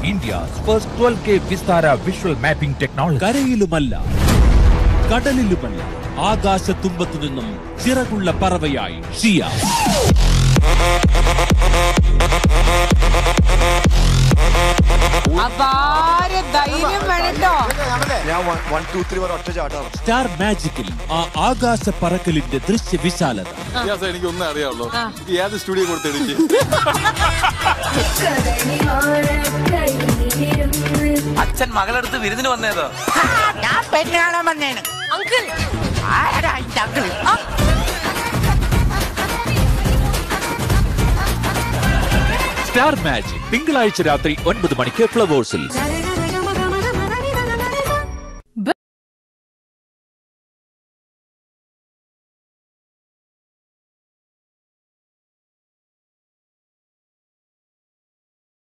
India's first 12K Vistara visual mapping technology. കരയിലുമല്ല കടലിലുമല്ല ആകാശത്തുമ്പത്തു നിന്നും ചിറകുള്ള പറവയായി ഷിയ അപാര ധൈര്യം വേണട്ടോ ഞാൻ വൺ ടു ത്രീ വരെ ഒറ്റ ചാട്ടാണ് സ്റ്റാർ മാജിക്കിൽ ആ ആകാശ പറക്കലിന്റെ ദൃശ്യ വിശാലത വ്യത്യാസം എനിക്ക് ഒന്നേ അറിയാവുള്ളൂ ഇത് ഏത് സ്റ്റുഡിയോ കൊടുത്തെടുക്ക് അച്ഛൻ മകളടുത്ത് വിരുന്നിന് വന്നേതോ ഞാൻ പെണ്ണ് കാണാൻ വന്നേന് അങ്കിൾ ആരാ അതിന്റെ അങ്കിൾ സ്റ്റാർ മാജിക് തിങ്കളാഴ്ച രാത്രി ഒൻപത് മണിക്ക് ഫ്ലവേഴ്സിൽ Da da